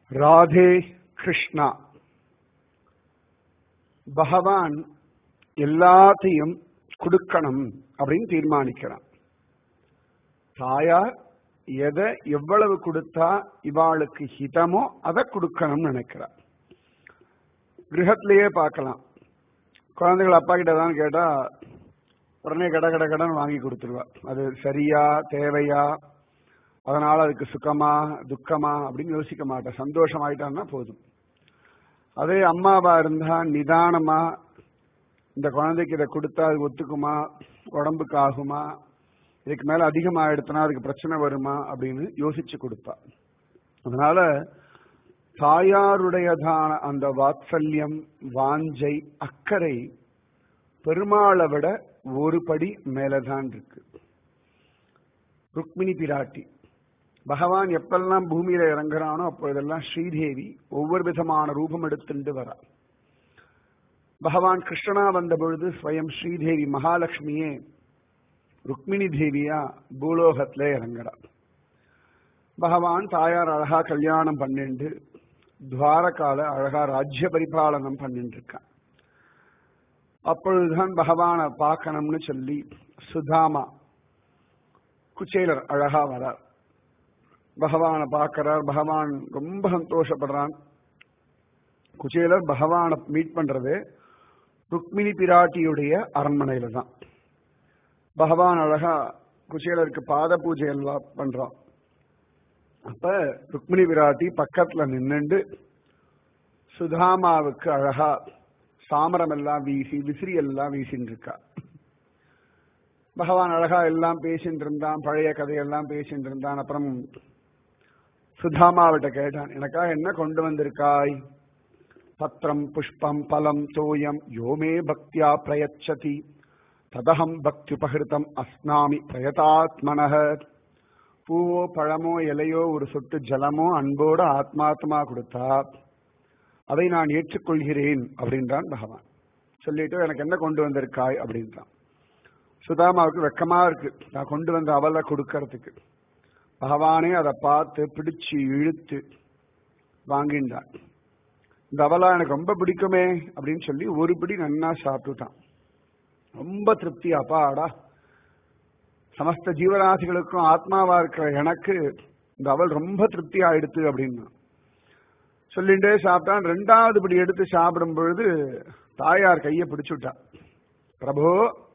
ராதே கிருஷ்ணா பகவான் எல்லாத்தையும் கொடுக்கணும் அப்படின்னு தீர்மானிக்கிறான் தாயார் எதை எவ்வளவு கொடுத்தா இவாளுக்கு ஹிதமோ அதை கொடுக்கணும்னு நினைக்கிறார் கிரகத்திலேயே பார்க்கலாம் குழந்தைகள் அப்பா கிட்ட தான் கேட்டா உடனே கட கட கடன் வாங்கி கொடுத்துருவா அது சரியா தேவையா அதனால அதுக்கு சுகமா துக்கமா அப்படின்னு யோசிக்க மாட்டேன் சந்தோஷமாயிட்டான்னா போதும் அதே அம்மாவா இருந்தா நிதானமா இந்த குழந்தைக்கு இதை கொடுத்தா அது ஒத்துக்குமா உடம்புக்கு ஆகுமா இதுக்கு மேல அதிகமா எடுத்தனா அதுக்கு பிரச்சனை வருமா அப்படின்னு யோசிச்சு கொடுப்பா அதனால தாயாருடையதான அந்த வாத்சல்யம் வாஞ்சை அக்கறை பெருமாளை விட ஒரு படி மேலதான் இருக்கு ருக்மிணி பிராட்டி பகவான் எப்பெல்லாம் பூமியில இறங்குறானோ அப்பொழுதெல்லாம் ஸ்ரீதேவி ஒவ்வொரு விதமான ரூபம் எடுத்துட்டு வரா பகவான் கிருஷ்ணனா வந்த பொழுது ஸ்வயம் ஸ்ரீதேவி மகாலட்சுமியே ருக்மிணி தேவியா பூலோகத்துல இறங்குறா பகவான் தாயார் அழகா கல்யாணம் பண்ணிண்டு துவாரகால அழகா ராஜ்ய பரிபாலனம் பண்ணிட்டு இருக்கான் அப்பொழுதுதான் பகவானை பார்க்கணும்னு சொல்லி சுதாமா குச்சேலர் அழகா வரார் பகவானை பார்க்கிறார் பகவான் ரொம்ப சந்தோஷப்படுறான் குச்சேலர் பகவானை மீட் பண்றது ருக்மிணி பிராட்டியுடைய அரண்மனையில தான் பகவான் அழகா குச்சேலருக்கு பாத பூஜை எல்லாம் பண்றான் அப்ப ருக்மிணி பிராட்டி பக்கத்துல நின்னுண்டு சுதாமாவுக்கு அழகா சாமரம் எல்லாம் வீசி விசிறி எல்லாம் வீசின்னு இருக்கா பகவான் அழகா எல்லாம் பேசிட்டு இருந்தான் பழைய கதையெல்லாம் பேசிட்டு இருந்தான் அப்புறம் சுதாமாவிட்ட கேட்டான் எனக்கா என்ன கொண்டு வந்திருக்காய் பத்திரம் புஷ்பம் பலம் தோயம் யோமே பக்தியா பிரயச்சதி ததகம் பக்தி உபகிருத்தம் அஸ்னாமி பிரயதாத்மனக பூவோ பழமோ இலையோ ஒரு சொட்டு ஜலமோ அன்போடு ஆத்மாத்மா கொடுத்தா அதை நான் ஏற்றுக்கொள்கிறேன் அப்படின்றான் பகவான் சொல்லிட்டு எனக்கு என்ன கொண்டு வந்திருக்காய் அப்படின்றான் சுதாமாவுக்கு வெக்கமா இருக்கு நான் கொண்டு வந்த அவலை கொடுக்கறதுக்கு பகவானே அதை பார்த்து பிடிச்சு இழுத்து வாங்கின்றான் இந்த அவலா எனக்கு ரொம்ப பிடிக்குமே அப்படின்னு சொல்லி ஒரு பிடி நன்னா சாப்பிட்டுட்டான் ரொம்ப திருப்தி அப்பாடா சமஸ்த ஜீவராசிகளுக்கும் ஆத்மாவா இருக்கிற எனக்கு இந்த அவள் ரொம்ப திருப்தி ஆயிடுத்து அப்படின்னா சொல்லிட்டே சாப்பிட்டான் ரெண்டாவது படி எடுத்து சாப்பிடும் பொழுது தாயார் கையை பிடிச்சுட்டா பிரபு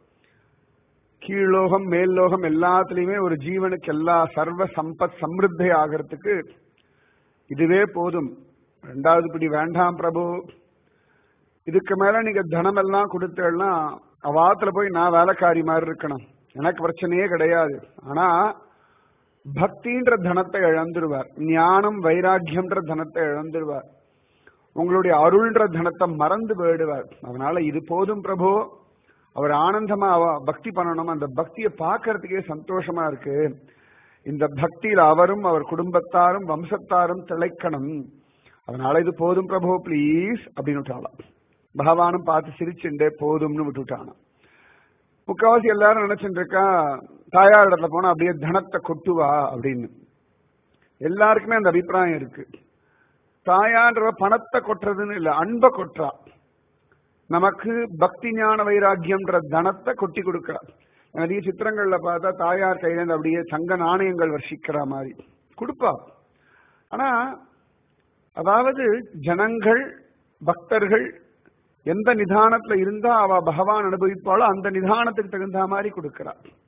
கீழ்லோகம் மேல் லோகம் எல்லாத்துலயுமே ஒரு ஜீவனுக்கு எல்லா சர்வ சம்பத் சமிருத்தி ஆகிறதுக்கு இதுவே போதும் ரெண்டாவது படி வேண்டாம் பிரபு இதுக்கு மேல நீங்க தனம் எல்லாம் கொடுத்தேன்னா அவாத்துல போய் நான் வேலைக்காரி மாதிரி இருக்கணும் எனக்கு பிரச்சனையே கிடையாது ஆனா பக்தின்ற தனத்தை இழந்துருவார் ஞானம் வைராக்கியம்ன்ற தனத்தை இழந்துருவார் உங்களுடைய அருள்ன்ற தனத்தை மறந்து போயிடுவார் அதனால இது போதும் பிரபு அவர் ஆனந்தமா பக்தி பண்ணணும் அந்த பக்தியை பார்க்கறதுக்கே சந்தோஷமா இருக்கு இந்த பக்தியில் அவரும் அவர் குடும்பத்தாரும் வம்சத்தாரும் திளைக்கணும் அதனால இது போதும் பிரபு பிளீஸ் அப்படின்னு விட்டாலாம் பகவானும் பார்த்து சிரிச்சுண்டே போதும்னு விட்டுட்டானாம் முக்காவாசி எல்லாரும் நினைச்சுட்டு இருக்கா தாயார் இடத்துல போனா அப்படியே தனத்தை கொட்டுவா அப்படின்னு எல்லாருக்குமே அந்த அபிப்பிராயம் இருக்கு தாயான்ற பணத்தை கொட்டுறதுன்னு இல்ல அன்பை கொட்டுறா நமக்கு பக்தி ஞான வைராக்கியம்ன்ற தனத்தை கொட்டி கொடுக்கிறா நிறைய சித்திரங்கள்ல பார்த்தா தாயார் கையில அப்படியே தங்க நாணயங்கள் வர்ஷிக்கிற மாதிரி கொடுப்பா ஆனா அதாவது ஜனங்கள் பக்தர்கள் எந்த நிதானத்துல இருந்தா அவ பகவான் அனுபவிப்பாளோ அந்த நிதானத்துக்கு தகுந்த மாதிரி கொடுக்கிறா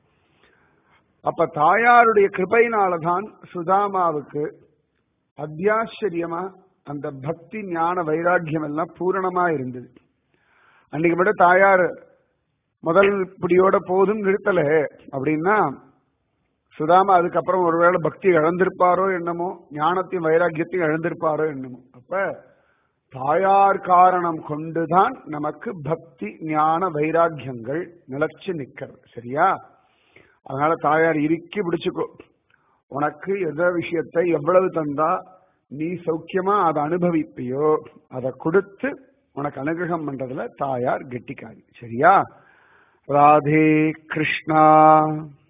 அப்ப தாயாருடைய கிருபையினாலதான் சுதாமாவுக்கு அத்தியாச்சரியமா அந்த பக்தி ஞான வைராக்கியம் எல்லாம் பூரணமா இருந்தது அன்னைக்கு மட்டும் தாயார் முதல் பிடியோட போதும் நிறுத்தல அப்படின்னா சுதாமா அதுக்கப்புறம் ஒருவேளை பக்தி இழந்திருப்பாரோ என்னமோ ஞானத்தையும் வைராக்கியத்தையும் இழந்திருப்பாரோ என்னமோ அப்ப தாயார் காரணம் கொண்டுதான் நமக்கு பக்தி ஞான வைராக்கியங்கள் நிலச்சி நிக்கிறது சரியா அதனால தாயார் இறுக்கி பிடிச்சுக்கோ உனக்கு எத விஷயத்தை எவ்வளவு தந்தா நீ சௌக்கியமா அதை அனுபவிப்பியோ அதை கொடுத்து உனக்கு அனுகிரகம் பண்றதுல தாயார் கெட்டிக்காரி சரியா ராதே கிருஷ்ணா